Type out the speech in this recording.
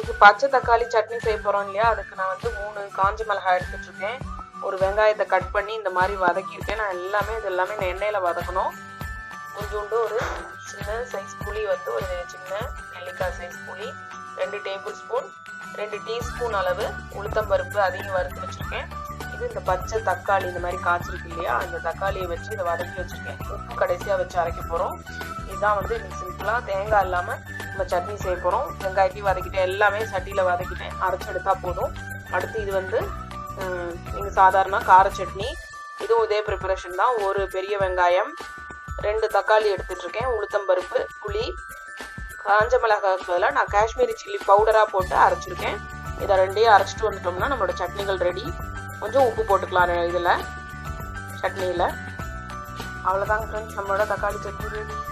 இன்னைக்கு பச்சை தக்காளி சட்னி செய்ய போகிறோம் இல்லையா அதுக்கு நான் வந்து மூணு காஞ்ச மிளகாய் எடுத்துட்டு இருக்கேன் ஒரு வெங்காயத்தை கட் பண்ணி இந்த மாதிரி வதக்கியிருக்கேன் நான் எல்லாமே இது எல்லாமே நான் எண்ணெயில் வதக்கணும் கொஞ்சோண்டு ஒரு சின்ன சைஸ் புளி வந்து ஒரு சின்ன நெல்லிக்காய் சைஸ் புளி ரெண்டு டேபிள் ஸ்பூன் ரெண்டு டீஸ்பூன் அளவு உளுத்தம்பருப்பு அதையும் வறுத்து வச்சுருக்கேன் இது இந்த பச்சை தக்காளி இந்த மாதிரி காய்ச்சிருக்கு இல்லையா அந்த தக்காளியை வச்சு இதை வதக்கி வச்சுருக்கேன் உப்பு கடைசியாக வச்சு அரைக்க போகிறோம் இதுதான் வந்து இன்னைக்கு சிம்பிளாக தேங்காய் இல்லாமல் நம்ம சட்னி செய்ய போகிறோம் வெங்காயத்தையும் வதக்கிட்டேன் எல்லாமே சட்டியில் வதக்கிட்டேன் அரைச்சி எடுத்தால் போதும் அடுத்து இது வந்து நீங்கள் சாதாரண கார சட்னி இதுவும் இதே ப்ரிப்பரேஷன் தான் ஒரு பெரிய வெங்காயம் ரெண்டு தக்காளி எடுத்துட்டு இருக்கேன் உளுத்தம்பருப்பு புளி காஞ்ச மிளகாய்க்கு பதிலாக நான் காஷ்மீரி சில்லி பவுடராக போட்டு அரைச்சிருக்கேன் இதை ரெண்டையும் அரைச்சிட்டு வந்துட்டோம்னா நம்மளோட சட்னிகள் ரெடி கொஞ்சம் உப்பு போட்டுக்கலாம் இதில் சட்னியில் அவ்வளோதாங்க ஃப்ரெண்ட்ஸ் நம்மளோட தக்காளி சட்னி ரெடி